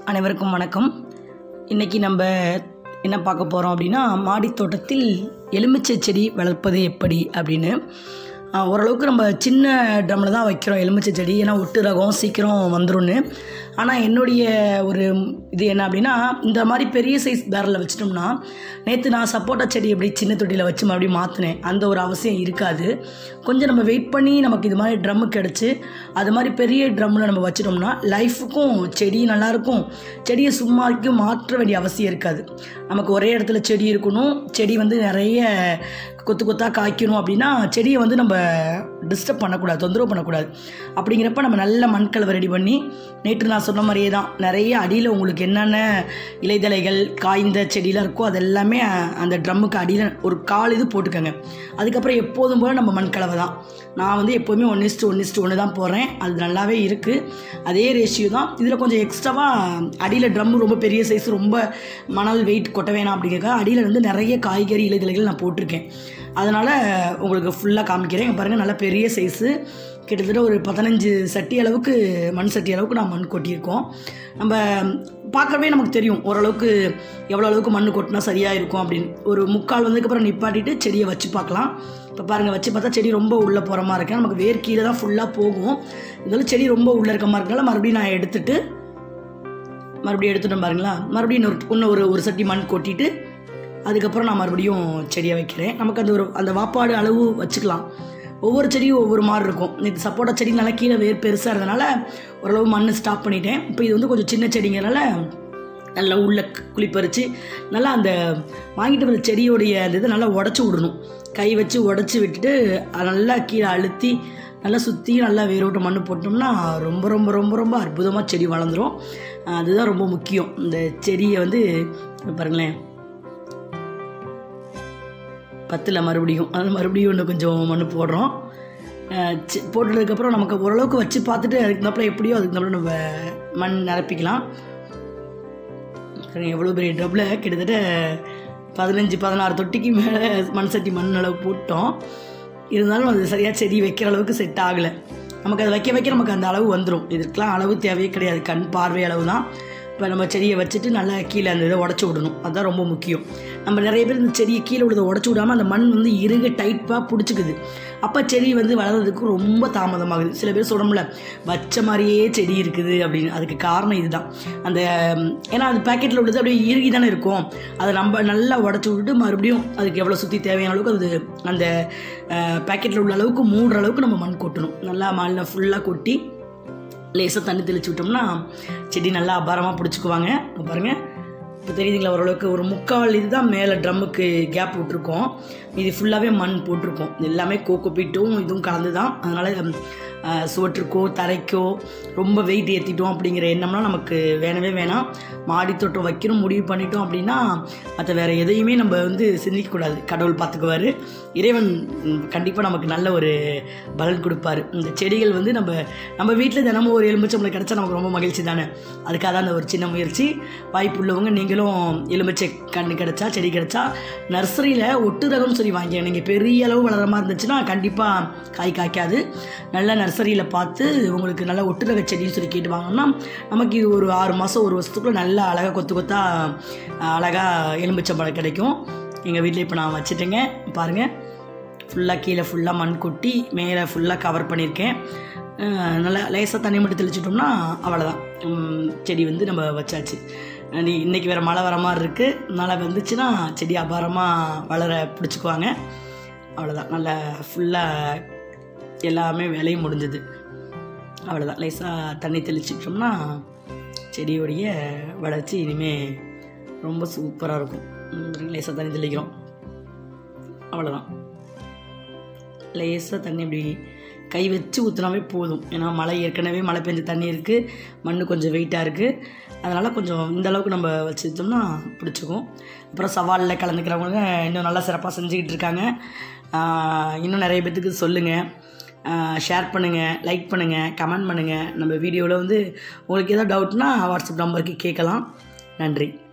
அனைவருக்கும் வணக்கம் இன்றைக்கி நம்ம என்ன பார்க்க போகிறோம் அப்படின்னா மாடித் தோட்டத்தில் எலுமிச்சை செடி வளர்ப்பது எப்படி அப்படின்னு ஆஹ், ஓரளவுக்கு நம்ம சின்ன ட்ரம்மில் தான் வைக்கிறோம் எலுமிச்சை செடி ஏன்னா ஒட்டு ரகம் சீக்கிரம் வந்துரும்னு ஆனால் என்னுடைய ஒரு இது என்ன அப்படின்னா இந்த மாதிரி பெரிய சைஸ் பேரலில் வச்சிட்டோம்னா நேற்று நான் சப்போட்டா செடி எப்படி சின்ன தொட்டியில் வச்சு மறுபடியும் மாற்றினேன் அந்த ஒரு அவசியம் இருக்காது கொஞ்சம் நம்ம வெயிட் பண்ணி நமக்கு இது மாதிரி ட்ரம்மு கிடச்சி அது மாதிரி பெரிய ட்ரம்மில் நம்ம வச்சிட்டோம்னா லைஃபுக்கும் செடி நல்லாயிருக்கும் செடியை சும்மாக்கு மாற்ற வேண்டிய அவசியம் இருக்காது நமக்கு ஒரே இடத்துல செடி இருக்கணும் செடி வந்து நிறைய கொத்து கொத்தாக காய்க்கணும் அப்படின்னா செடியை வந்து நம்ம டிஸ்டர்ப் பண்ணக்கூடாது தொந்தரவு பண்ணக்கூடாது அப்படிங்கிறப்ப நம்ம நல்ல மண்கலவை ரெடி பண்ணி நேற்று நான் சொன்ன மாதிரியே தான் நிறைய அடியில் உங்களுக்கு என்னென்ன இலைதழைகள் காய்ந்த செடியெலாம் இருக்கோ அது எல்லாமே அந்த ட்ரம்முக்கு அடியில் ஒரு கால் இது போட்டுக்கோங்க அதுக்கப்புறம் எப்போதும் போல் நம்ம மண்கலவை தான் நான் வந்து எப்போவுமே ஒன் இஸ்ட்டு ஒன் இஸ்ட்டு ஒன்று தான் போடுறேன் அது நல்லாவே இருக்குது அதே ரேஷியோ தான் இதில் கொஞ்சம் எக்ஸ்ட்ராவாக அடியில் ட்ரம் ரொம்ப பெரிய சைஸ் ரொம்ப மணல் வெயிட் கொட்ட வேணாம் அப்படிங்கிறக்க அடியில் வந்து நிறைய காய்கறி இலைதழைகள் நான் போட்டிருக்கேன் அதனால் உங்களுக்கு ஃபுல்லாக காமிக்கிறேன் இங்க பாருங்கள் நல்ல பெரிய சைஸு கிட்டத்தட்ட ஒரு பதினஞ்சு சட்டி அளவுக்கு மண் சட்டி அளவுக்கு நான் மண் கொட்டியிருக்கோம் நம்ம பார்க்கவே நமக்கு தெரியும் ஓரளவுக்கு எவ்வளோ அளவுக்கு மண் கொட்டினா சரியாக இருக்கும் அப்படின்னு ஒரு முக்கால் வந்ததுக்கப்புறம் நிப்பாட்டிட்டு செடியை வச்சு பார்க்கலாம் இப்போ பாருங்கள் வச்சு பார்த்தா செடி ரொம்ப உள்ளே போகிற மாதிரி இருக்கு நமக்கு வேர் கீழே தான் ஃபுல்லாக போகும் இருந்தாலும் செடி ரொம்ப உள்ளே இருக்க மாதிரி இருக்கனால மறுபடியும் நான் எடுத்துட்டு மறுபடியும் எடுத்துட்டோம் பாருங்களா மறுபடியும் இன்னொரு இன்னும் ஒரு ஒரு சட்டி மண் கொட்டிட்டு அதுக்கப்புறம் நான் மறுபடியும் செடியை வைக்கிறேன் நமக்கு அந்த ஒரு அந்த வாப்பாடு அளவு வச்சுக்கலாம் ஒவ்வொரு செடியும் ஒவ்வொரு மாதிரி இருக்கும் இது சப்போட்டா செடி நல்லா கீழே வேர் பெருசாக இருந்தனால ஓரளவு மண் ஸ்டாப் பண்ணிட்டேன் இப்போ இது வந்து கொஞ்சம் சின்ன செடிங்கிறனால நல்லா உள்ள குழி பறித்து நல்லா அந்த வாங்கிட்டு வந்த செடியோடைய அந்த இதை நல்லா உடச்சி விடணும் கை வச்சு உடச்சி விட்டுட்டு அதை நல்லா கீழே அழுத்தி நல்லா சுற்றி நல்லா வேரோட்ட மண் போட்டோம்னா ரொம்ப ரொம்ப ரொம்ப ரொம்ப அற்புதமாக செடி வளர்ந்துரும் அதுதான் ரொம்ப முக்கியம் இந்த செடியை வந்து இங்க பாருங்களேன் பத்தில் மறுபடியும் அது மறுபடியும் இன்னும் கொஞ்சம் மண் போடுறோம் அஹ் சி- போட்டதுக்கப்புறம் நமக்கு ஓரளவுக்கு வச்சு பார்த்துட்டு அதுக்கு தப்பில் எப்படியோ அதுக்கு தப்பில் நம்ம மண் நிரப்பிக்கலாம் பாருங்க, எவ்வளோ பெரிய டப்பில் கிட்டத்தட்ட பதினஞ்சு பதினாறு தொட்டிக்கு மேலே மண் சட்டி மண் அளவு போட்டோம் இருந்தாலும் அது சரியாக செடி வைக்கிற அளவுக்கு செட் ஆகலை நமக்கு அதை வைக்க வைக்க நமக்கு அந்த அளவு வந்துடும் இதுக்கெலாம் அளவு தேவையே கிடையாது கண் பார்வை அளவு தான் இப்போ நம்ம செடியை வச்சுட்டு நல்லா கீழே அந்த இதை உடச்சி விடணும் அதுதான் ரொம்ப முக்கியம் நம்ம நிறைய பேர் இந்த செடியை கீழே விழுத உடச்சி விடாமல் அந்த மண் வந்து இறுக டைட்டாக பிடிச்சிக்குது அப்போ செடி வந்து வளர்றதுக்கு ரொம்ப தாமதமாகுது சில பேர் சொல்கிறோம்ல வச்ச மாதிரியே செடி இருக்குது அப்படின்னு அதுக்கு காரணம் இதுதான் அந்த ம், ஏன்னா அது பேக்கெட்டில் உள்ளது அப்படியே இறுகி தானே இருக்கும் அதை நம்ம நல்லா உடச்சி விட்டுட்டு மறுபடியும் அதுக்கு எவ்வளோ சுற்றி தேவையான அளவுக்கு அது அந்த பேக்கெட்டில் உள்ள அளவுக்கு மூடுற அளவுக்கு நம்ம மண் கொட்டணும் நல்லா மண்ணை ஃபுல்லாக கொட்டி லேசாக தண்ணி தெளிச்சு விட்டோம்னா செடி நல்லா அபாரமாக பிடிச்சிக்குவாங்க இங்க பாருங்க இப்போ தெரியுதுங்களா ஓரளவுக்கு ஒரு முக்கால் இதுதான் மேலே ட்ரம்முக்கு கேப் விட்ருக்கோம் இது ஃபுல்லாகவே மண் போட்டிருக்கோம் எல்லாமே கோகோ பீட்டும் இதுவும் கலந்து தான் அதனால் சுவற்றுக்கோ தரைக்கோ ரொம்ப வெயிட் ஏற்றிட்டோம் அப்படிங்கிற எண்ணம்லாம் நமக்கு வேணவே வேணாம் மாடி தோட்டம் வைக்கணும் முடிவு பண்ணிட்டோம் அப்படின்னா மற்ற வேறு எதையுமே நம்ம வந்து சிந்திக்கக்கூடாது கடவுள் பார்த்துக்குவார் இறைவன் கண்டிப்பாக நமக்கு நல்ல ஒரு பலன் கொடுப்பாரு இந்த செடிகள் வந்து நம்ம நம்ம வீட்டில் தினமும் ஒரு எலுமிச்சம்பளம் கிடச்சா நமக்கு ரொம்ப மகிழ்ச்சி தானே அதுக்காக தான் அந்த ஒரு சின்ன முயற்சி வாய்ப்பு உள்ளவங்க நீங்களும் எலுமிச்சை கன்று கிடச்சா செடி கிடச்சா நர்சரியில் ஒட்டு ரகம்னு சொல்லி வாங்கிக்க நீங்கள் பெரிய அளவு வளர மாதிரி இருந்துச்சுன்னா கண்டிப்பாக காய் காய்க்காது நல்ல நர்சரியில் பார்த்து உங்களுக்கு நல்ல ஒட்டு ரக செடின்னு சொல்லி கேட்டு வாங்கினோம்னா நமக்கு இது ஒரு ஆறு மாதம் ஒரு வருஷத்துக்குள்ள நல்லா அழகாக கொத்து கொத்தா அழகாக எலுமிச்சம்பழம் கிடைக்கும் எங்கள் வீட்டில் இப்போ நான் வச்சுட்டேங்க பாருங்கள் ஃபுல்லாக கீழே ஃபுல்லாக மண் கொட்டி மேலே ஃபுல்லாக கவர் பண்ணியிருக்கேன் அஹ் நல்லா லேசாக தண்ணி மட்டும் தெளிச்சிட்டோம்னா அவ்வளோதான் உம், செடி வந்து நம்ம வச்சாச்சு அஹ் நீ இன்றைக்கி வேறு மழை வர மாதிரி இருக்குது மழை வந்துச்சுன்னா செடி அபாரமாக வளர பிடிச்சிக்குவாங்க அவ்வளோதான் நல்லா ஃபுல்லாக எல்லாமே வேலையும் முடிஞ்சது அவ்வளோதான் லேசாக தண்ணி தெளிச்சிட்டோம்னா செடியோடைய வளர்ச்சி இனிமேல் ரொம்ப சூப்பராக இருக்கும் உம், லேசாக தண்ணி தெளிக்கிறோம் அவ்வளோதான் லேசாக தண்ணி அப்படி கை வச்சு ஊற்றினாவே போதும் ஏன்னா மழை ஏற்கனவே மழை பெஞ்ச தண்ணி இருக்குது மண் கொஞ்சம் வெயிட்டாக இருக்குது அதனால் கொஞ்சம் இந்த அளவுக்கு நம்ம வச்சுட்டோம்னா பிடிச்சிக்கும் அப்புறம் சவாலில் கலந்துக்கிறவங்க இன்னும் நல்லா சிறப்பாக செஞ்சுக்கிட்டு இருக்காங்க ஆஹ் இன்னும் நிறைய பேத்துக்கு சொல்லுங்கள் ஷேர் பண்ணுங்கள் லைக் பண்ணுங்கள் கமெண்ட் பண்ணுங்கள் நம்ம வீடியோவில் வந்து உங்களுக்கு ஏதாவது டவுட்னா வாட்ஸ்அப் நம்பருக்கு கேட்கலாம் நன்றி